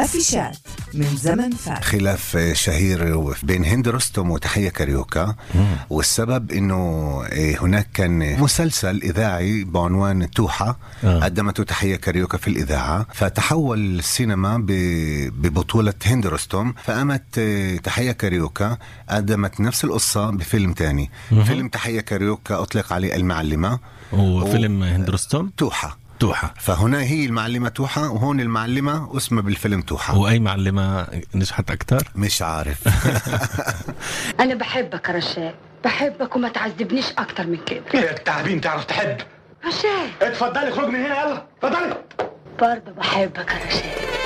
أفيشات من زمن فات خلاف شهير بين هند رستم وتحية كاريوكا والسبب انه هناك كان مسلسل اذاعي بعنوان توحة آه. قدمته تحية كاريوكا في الاذاعة فتحول السينما ب- ببطولة هند رستم فقامت تحية كاريوكا قدمت نفس القصة بفيلم تاني فيلم تحية كاريوكا اطلق عليه المعلمة وفيلم هند رستم توحة توحة فهنا هي المعلمة توحة وهون المعلمة اسمها بالفيلم توحة واي معلمة نجحت اكثر مش عارف أنا بحبك يا رشاد بحبك وما تعذبنيش أكتر من كده يا التعبين تعرف تحب رشاد اتفضلي خرج من هنا يلا اتفضلي برضه بحبك يا رشاد